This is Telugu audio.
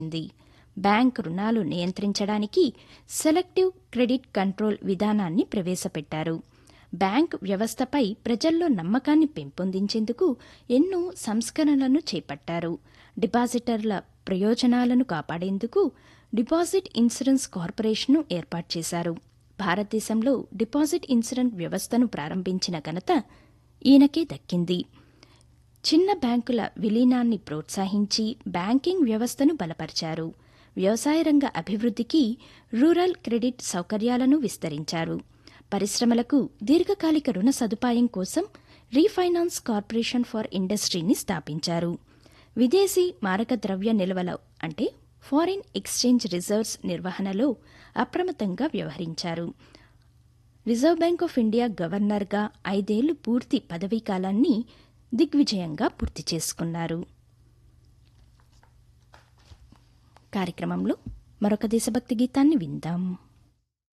ఉంది బ్యాంక్ రుణాలు నియంత్రించడానికి సెలెక్టివ్ క్రెడిట్ కంట్రోల్ విధానాన్ని ప్రవేశపెట్టారు బ్యాంక్ వ్యవస్థపై ప్రజల్లో నమ్మకాన్ని పెంపొందించేందుకు ఎన్నో సంస్కరణలను చేపట్టారు డిపాజిటర్ల ప్రయోజనాలను కాపాడేందుకు డిపాజిట్ ఇన్సూరెన్స్ కార్పొరేషన్ను ఏర్పాటు చేశారు భారతదేశంలో డిపాజిట్ ఇన్సూరెన్స్ వ్యవస్థను ప్రారంభించిన ఘనత ఈయనకే దక్కింది చిన్న బ్యాంకుల విలీనాన్ని ప్రోత్సహించి బ్యాంకింగ్ వ్యవస్థను బలపరిచారు వ్యవసాయ రంగ అభివృద్ధికి రూరల్ క్రెడిట్ సౌకర్యాలను విస్తరించారు పరిశ్రమలకు దీర్ఘకాలిక రుణ సదుపాయం కోసం రీఫైనాన్స్ కార్పొరేషన్ ఫర్ ఇండస్ట్రీని స్థాపించారు విదేశీ మారక ద్రవ్య నిల్వల అంటే ఫారిన్ ఎక్స్చేంజ్ రిజర్వ్స్ నిర్వహణలో అప్రమత్తంగా వ్యవహరించారు రిజర్వ్ బ్యాంక్ ఆఫ్ ఇండియా గవర్నర్గా ఐదేళ్లు పూర్తి పదవీకాలాన్ని దిగ్విజయంగా పూర్తి చేసుకున్నారు కార్యక్రమంలో మరొక దేశభక్తి గీతాన్ని విందాం